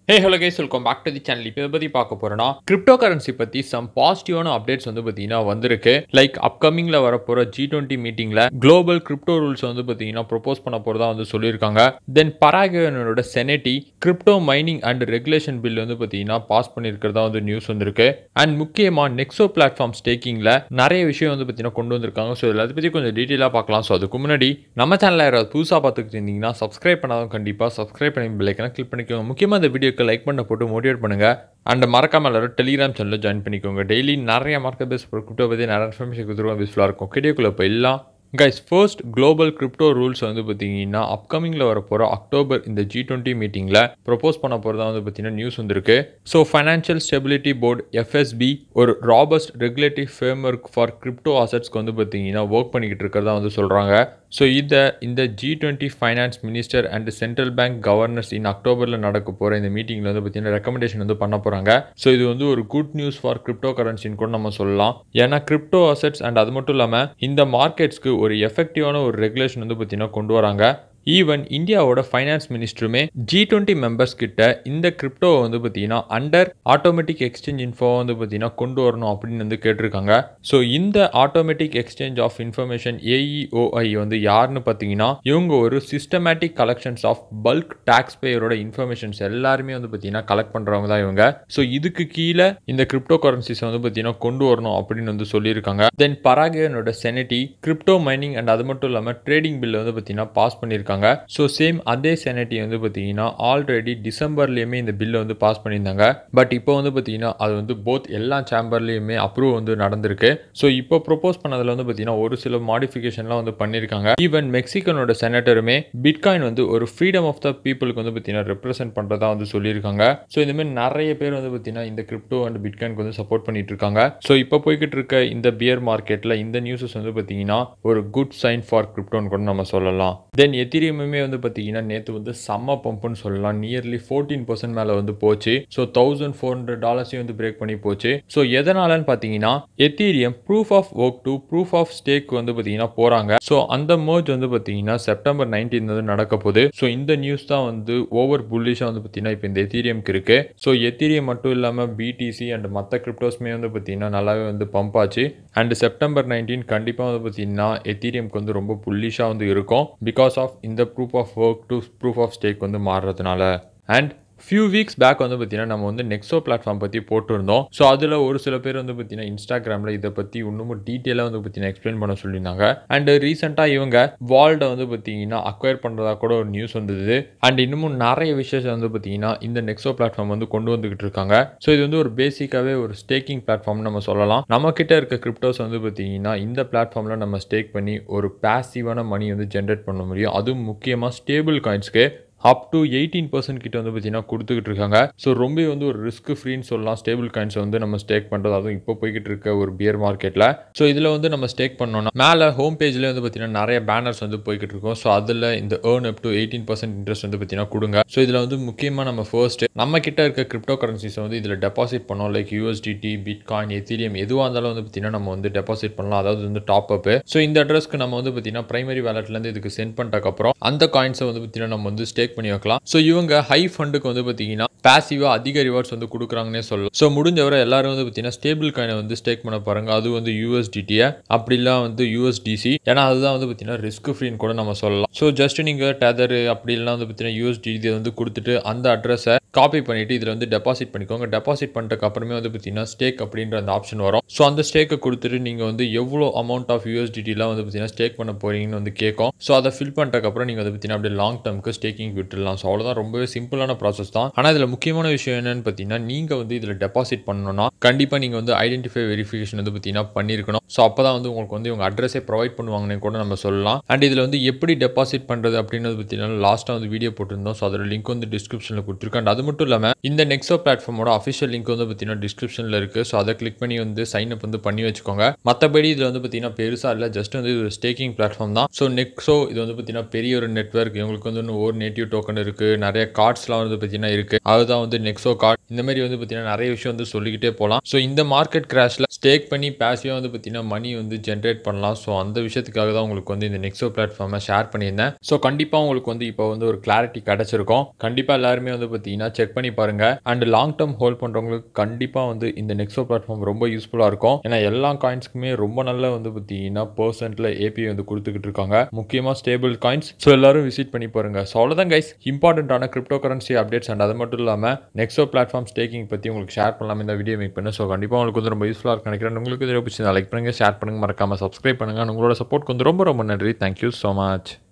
hey hello guys welcome back to the channel இப்போ பற்றி பார்க்க போகிறோன்னா கிரிப்டோ கரன்சி பற்றி சம் பாசிட்டிவான அப்டேட்ஸ் வந்து பார்த்தீங்கன்னா வந்திருக்கு லைக் அப்கமிங்கில் வரப்போகிற ஜி டுவெண்ட்டி மீட்டிங்கில் குளோபல் கிரிப்டோ ரூல்ஸ் வந்து பார்த்தீங்கன்னா ப்ரொபோஸ் பண்ண போகிறதா வந்து சொல்லியிருக்காங்க தென் பராகவனோட செனட்டி crypto mining and regulation bill வந்து பார்த்தீங்கன்னா பாஸ் பண்ணியிருக்கிறதா வந்து நியூஸ் வந்திருக்கு அண்ட் முக்கியமாக நெக்ஸோ பிளாட்ஃபார்ம் ஸ்டேக்கிங்கில் நிறைய விஷயம் வந்து பார்த்தீங்கன்னா கொண்டு வந்திருக்காங்க ஸோ இதில் அதை பற்றி கொஞ்சம் டீட்டெயிலாக பார்க்கலாம் ஸோ அதுக்கு முன்னாடி நம்ம சேனலில் யாராவது புதுசாக பார்த்துக்கிட்டு இருந்தீங்கன்னா சப்ஸ்கிரைப் பண்ணாதான் கண்டிப்பாக சப்ஸ்கிரைப் பண்ணி பிள்ளைக்கான கிளிக் பண்ணிக்கோங்க முக்கியமாக இந்த வீடியோக்கு லைக் பண்ண போட்டு மோட்டிவேட் பண்ணுங்க அண்ட் மறக்காம எல்லாரும் டெலிகிராம் சேனலில் ஜாயின் பண்ணிக்கோங்க டெய்லி நிறைய மார்க்கெட் பேஸ் கிரிப்டோ பற்றி நிறைய இன்ஃபர்மேஷன் கொடுத்துருவோம் யூஸ்ஃபுல்லாக இருக்கும் கிட்டேக்குள்ளே போயிடலாம் guys first global crypto rules வந்து பார்த்தீங்கன்னா அப்கமிங்கில் வர போகிற அக்டோபர் இந்த ஜி டுவெண்ட்டி மீட்டிங்கில் ப்ரொப்போஸ் பண்ண போகிறதா வந்து பார்த்தீங்கன்னா நியூஸ் வந்திருக்கு so financial stability board FSB ஒரு robust regulative framework for crypto அசட்ஸ்க்கு வந்து பார்த்தீங்கன்னா ஒர்க் பண்ணிக்கிட்டு இருக்கிறதா வந்து சொல்கிறாங்க ஸோ இதை இந்த G twenty finance minister and central bank governors in அக்டோபரில் நடக்க போகிற இந்த மீட்டிங்கில் வந்து பார்த்தீங்கன்னா ரெக்கமெண்டேஷன் வந்து பண்ண போகிறாங்க ஸோ இது வந்து ஒரு குட் நியூஸ் ஃபார் கிரிப்டோ கரன்சின்னு கூட நம்ம சொல்லலாம் ஏன்னா கிரிப்டோ அசட்ஸ் அண்ட் அது மட்டும் இல்லாமல் இந்த மார்க்கெட்ஸ்க்கு ஒரு எஃபெக்டிவான ஒரு ரெகுலேஷன் வந்து பார்த்தீங்கன்னா கொண்டு வராங்க ஈவன் இந்தியாவோட ஃபைனான்ஸ் மினிஸ்டருமே ஜி டுவெண்ட்டி மெம்பர்ஸ் கிட்ட இந்த கிரிப்டோவை வந்து பார்த்தீங்கன்னா அண்டர் ஆட்டோமேட்டிக் எக்ஸ்சேஞ்ச் இன்ஃபோ வந்து பார்த்தீங்கன்னா கொண்டு வரணும் அப்படின்னு வந்து கேட்டிருக்காங்க ஸோ இந்த automatic exchange of information AEOI வந்து யாருன்னு பார்த்தீங்கன்னா இவங்க ஒரு systematic collections of bulk tax பேயரோட இன்ஃபர்மேஷன்ஸ் எல்லாருமே வந்து பார்த்தீங்கன்னா கலெக்ட் பண்ணுறவங்க தான் இவங்க ஸோ இதுக்கு கீழே இந்த கிரிப்டோ கரன்சிஸ் வந்து பார்த்தீங்கன்னா கொண்டு வரணும் அப்படின்னு வந்து சொல்லியிருக்காங்க தென் பராகியனோட செனட்டி கிரிப்டோ மைனிங் அண்ட் அது மட்டும் இல்லாமல் ட்ரேடிங் பில் வந்து பார்த்தீங்கன்னா பாஸ் பண்ணியிருக்காங்க பண்ணியிருக்காங்க ஸோ சேம் அதே செனட்டி வந்து பார்த்தீங்கன்னா ஆல்ரெடி டிசம்பர்லேயுமே இந்த பில்லை வந்து பாஸ் பண்ணியிருந்தாங்க பட் இப்போ வந்து பார்த்தீங்கன்னா அது வந்து போத் எல்லா சேம்பர்லேயுமே அப்ரூவ் வந்து நடந்திருக்கு ஸோ இப்போ ப்ரொப்போஸ் பண்ணதில் வந்து பார்த்தீங்கன்னா ஒரு சில மாடிஃபிகேஷன்லாம் வந்து பண்ணியிருக்காங்க ஈவன் மெக்சிகனோட செனட்டருமே பிட்காயின் வந்து ஒரு ஃப்ரீடம் ஆஃப் த பீப்புளுக்கு வந்து பார்த்தீங்கன்னா ரெப்ரசென்ட் பண்ணுறதா வந்து சொல்லியிருக்காங்க ஸோ இந்த மாதிரி நிறைய பேர் வந்து பார்த்தீங்கன்னா இந்த கிரிப்டோ அண்ட் பிட்காயினுக்கு வந்து சப்போர்ட் பண்ணிட்டு இருக்காங்க ஸோ இப்போ போய்கிட்டு இருக்க இந்த பியர் மார்க்கெட்டில் இந்த நியூஸஸ் வந்து பார்த்தீங்கன்னா ஒரு குட் சைன் ஃபார் கிரிப்டோன்னு கூட நம்ம சொல்லலாம் தென் எத்திரியமுமே வந்து பார்த்தீங்கன்னா நேற்று வந்து செம்ம பம்புன்னு சொல்லலாம் நியர்லி ஃபோர்டீன் பர்சன்ட் மேலே வந்து போச்சு ஸோ தௌசண்ட் ஃபோர் ஹண்ட்ரட் டாலர்ஸையும் வந்து பிரேக் பண்ணி போச்சு ஸோ எதனாலன்னு பார்த்தீங்கன்னா Ethereum proof of work to proof of stake வந்து பார்த்தீங்கன்னா போகிறாங்க ஸோ அந்த மர்ஜ் வந்து பார்த்தீங்கன்னா செப்டம்பர் நைன்டீன் வந்து நடக்க போகுது ஸோ இந்த நியூஸ் தான் வந்து ஓவர் புல்லிஷாக வந்து பார்த்தீங்கன்னா இப்போ இந்த எத்தீரியம்க்கு இருக்கு ஸோ எத்தீரியம் மட்டும் இல்லாமல் பிடிசி அண்ட் மற்ற கிரிப்டோஸ்மே வந்து பார்த்தீங்கன்னா நல்லாவே வந்து பம்ப் ஆச்சு அண்ட் செப்டம்பர் நைன்டீன் கண்டிப்பாக வந்து பார்த்தீங்கன்னா எத்தீரியம்க்கு வந்து ரொம்ப புல்லிஷாக வந்து இருக்கும் பிகாஸ் ஆஃப் இந்த proof of work to proof of stake வந்து மாறுறதுனால அண்ட் ஃபியூ வீக்ஸ் பேக் வந்து பார்த்தீங்கன்னா நம்ம வந்து நெக்ஸோ பிளாட்ஃபார்ம் பற்றி போட்டிருந்தோம் ஸோ அதில் ஒரு சில பேர் வந்து பார்த்தீங்கன்னா இன்ஸ்டாகிராமில் இதை பற்றி இன்னமும் டீட்டெயிலாக வந்து பார்த்தீங்கன்னா எக்ஸ்பிளைன் பண்ண சொல்லியிருந்தாங்க அண்ட் ரீசெண்டாக இவங்க வால்டை வந்து பார்த்தீங்கன்னா அக்வயர் பண்ணுறதா கூட ஒரு நியூஸ் வந்தது அண்ட் இன்னமும் நிறைய விஷயத்தை வந்து பார்த்தீங்கன்னா இந்த நெக்ஸோ பிளாட்ஃபார்ம் வந்து கொண்டு வந்துகிட்டு இருக்காங்க ஸோ இது வந்து ஒரு பேசிக்காகவே ஒரு ஸ்டேக்கிங் பிளாட்ஃபார்ம் நம்ம சொல்லலாம் நம்ம கிட்ட இருக்க கிரிப்டோஸ் வந்து பார்த்தீங்கன்னா இந்த பிளாட்ஃபார்மில் நம்ம ஸ்டேக் பண்ணி ஒரு பேசிவான மணி வந்து ஜென்ரேட் பண்ண முடியும் அதுவும் முக்கியமாக ஸ்டேபிள் காயின்ஸ்க்கு அப் டு எயிட்டீன் பர்சன்ட் கிட்ட வந்து பார்த்தீங்கன்னா கொடுத்துக்கிட்டு இருக்காங்க ஸோ ரொம்ப வந்து ஒரு ரிஸ்க் ஃப்ரீன்னு சொல்லலாம் ஸ்டேபிள் காயின்ஸ் வந்து நம்ம ஸ்டேக் பண்ணுறது அதுவும் இப்போ போய்கிட்டு இருக்க ஒரு பியர் மார்க்கெட்டில் ஸோ இதில் வந்து நம்ம ஸ்டேக் பண்ணோம்னா மேலே ஹோம் பேஜ்லேயே வந்து பார்த்தீங்கன்னா நிறைய பேனர்ஸ் வந்து போய்கிட்டு இருக்கும் ஸோ அதில் இந்த earn up to eighteen percent interest வந்து பார்த்தீங்கன்னா கொடுங்க ஸோ இதில் வந்து முக்கியமாக நம்ம ஃபர்ஸ்ட் நம்ம கிட்ட இருக்க கிரிப்டோ கரன்சிஸை வந்து இதில் டெபாசிட் பண்ணோம் லைக் யூஎஸ்டிடி பிட்காயின் எத்திரியம் எதுவாக இருந்தாலும் வந்து பார்த்தீங்கன்னா நம்ம வந்து டெபாசிட் பண்ணலாம் அதாவது வந்து டாப் அப் ஸோ இந்த அட்ரஸ்க்கு நம்ம வந்து பார்த்தீங்கன்னா பிரைமரி வேலட்லேருந்து இதுக்கு சென்ட் பண்ணிட்டக்கப்புறம் அந்த காயின்ஸை வந்து பார்த்தீங்கன்னா நம்ம வந்து ஸ்டேக் பண்ணி வைக்கலாம் ஸோ இவங்க ஹை ஃபண்டுக்கு வந்து பார்த்தீங்கன்னா பேசிவாக அதிக ரிவார்ட்ஸ் வந்து கொடுக்குறாங்கன்னே சொல்லலாம் ஸோ முடிஞ்சவரை எல்லாரும் வந்து பார்த்தீங்கன்னா ஸ்டேபிள் காயினை வந்து ஸ்டேக் பண்ண பாருங்க அது வந்து யூஎஸ்டிடியை அப்படிலாம் வந்து யூஎஸ்டிசி ஏன்னா அதுதான் வந்து பார்த்தீங்கன்னா ரிஸ்க் ஃப்ரீன்னு கூட நம்ம சொல்லலாம் ஸோ ஜஸ்ட் நீங்கள் டெதர் அப்படி இல்லைனா வந்து பார்த்தீங்கன்னா யூஎஸ்டிடி வந்து கொடுத்துட்டு அந்த அட்ரஸை காப்பி பண்ணிட்டு இதில் வந்து டெபாசிட் பண்ணிக்கோங்க டெபாசிட் பண்ணிட்டக்கு அப்புறமே வந்து பார்த்தீங்கன்னா ஸ்டேக் அப்படின்ற அந்த ஆப்ஷன் வரும் ஸோ அந்த ஸ்டேக்கை கொடுத்துட்டு நீங்கள் வந்து எவ்வளோ அமௌண்ட் ஆஃப் யூஎஸ்டிடிலாம் வந்து பார்த்தீங்கன்னா ஸ்டேக் பண்ண போறீங்கன்னு வந்து கேட்கும் ஸோ அதை ஃபில் பண்ணிட்டக்கப்புறம் நீங்கள் வந்து பார்த்தீங்கன்னா அப்படியே லாங் டேர்முக்கு ஸ்டேக்கிங் விட்டுடலாம் ஸோ அவ்வளோதான் ரொம்பவே சிம்பிளான ப்ராசஸ் தான் ஆனால் இதில் முக்கியமான விஷயம் என்னன்னு பார்த்தீங்கன்னா நீங்கள் வந்து இதில் டெபாசிட் பண்ணணும்னா கண்டிப்பாக நீங்கள் வந்து ஐடென்டிஃபை வெரிஃபிகேஷன் வந்து பார்த்தீங்கன்னா பண்ணியிருக்கணும் ஸோ அப்போ தான் வந்து உங்களுக்கு வந்து இவங்க அட்ரஸே ப்ரொவைட் பண்ணுவாங்கன்னு கூட நம்ம சொல்லலாம் அண்ட் இதில் வந்து எப்படி டெபாசிட் பண்ணுறது அப்படின்றது பார்த்தீங்கன்னா லாஸ்ட்டாக வந்து வீடியோ போட்டிருந்தோம் ஸோ அதோட லிங்க் வந்து டிஸ்கிரிப்ஷனில் கொடுத்துருக்கேன் அண்ட் அது மட்டும் இல்லாமல் இந்த நெக்ஸோ பிளாட்ஃபார்மோட அஃபிஷியல் லிங்க் வந்து பார்த்தீங்கன்னா டிஸ்கிரிப்ஷனில் இருக்குது ஸோ அதை கிளிக் பண்ணி வந்து சைன் அப் வந்து பண்ணி வச்சுக்கோங்க மற்றபடி இதில் வந்து பார்த்தீங்கன்னா பெருசாக இல்லை ஜஸ்ட் வந்து இது ஸ்டேக்கிங் பிளாட்ஃபார்ம் தான் ஸோ நெக்ஸோ இது வந்து பார்த்தீங்கன்னா பெரிய ஒரு நெட்ஒர்க் இவங்களுக்கு வந்து இன்னும் ஒரு நேட்டிவ் டோக்கன் இருக்குது நிறைய கார்ட்ஸ்லாம் வந்து பார்த்தீங்கன்னா இருக்குது அதுதான் வந்து நெக்ஸோ கார்ட் இந்த மாதிரி வந்து பார்த்தீங்கன்னா நிறைய விஷயம் வந்து சொல்லிக்கிட்டே போகலாம் ஸோ இந்த மார்க்கெட் கிராஷில் ஸ்டேக் பண்ணி பேசிவாக வந்து பார்த்தீங்கன்னா மணி வந்து ஜென்ரேட் பண்ணலாம் ஸோ அந்த விஷயத்துக்காக தான் உங்களுக்கு வந்து இந்த நெக்ஸோ பிளாட்ஃபார்மை ஷேர் பண்ணியிருந்தேன் ஸோ கண்டிப்பாக உங்களுக்கு வந்து இப்போ வந்து ஒரு கிளாரிட்டி கிடச்சிருக்கும் கண்டிப்பாக எல்லாருமே வந்து பார்த்தீங்கன்னா செக் பண்ணி பாருங்க அண்ட் லாங் டேர்ம் ஹோல்ட் பண்ணுறவங்களுக்கு கண்டிப்பாக வந்து இந்த நெக்ஸோ பிளாட்ஃபார்ம் ரொம்ப யூஸ்ஃபுல்லாக இருக்கும் ஏன்னா எல்லா காயின்ஸ்க்குமே ரொம்ப நல்ல வந்து பார்த்தீங்கன்னா பர்சன்ட்ல ஏபிஐ வந்து கொடுத்துக்கிட்டு இருக்காங்க முக்கியமாக ஸ்டேபிள் காயின்ஸ் ஸோ எல்லாரும் விசிட் பண்ணி பாருங்க ஸோ அவ்வளோதான் கைஸ் இம்பார்ட்டண்ட்டான கிரிப்டோ கரன்சி அப்டேட்ஸ் அண்ட் அது மட்டும் இல்லாமல் நெக்ஸோ பிளாட்ஃபார்ம் ஸ்டேக்கிங் பற்றி உங்களுக்கு ஷேர் பண்ணலாம் இந்த வீடியோ மேக் பண்ண ஸோ கண்டிப்பாக உங்களுக்கு வந்து ரொம்ப யூஸ்ஃபுல்லாக இருக்கும் நினைக்கிறேன் உங்களுக்கு இதில் பிடிச்சி லைக் பண்ணுங்க ஷேர் பண்ணுங்க மறக்காம சப்ஸ்கிரைப் பண்ணுங்க உங்களோட சப்போர்ட் வந்து ரொம்ப ரொம்ப நன்றி தேங்க்யூ ஸோ மச்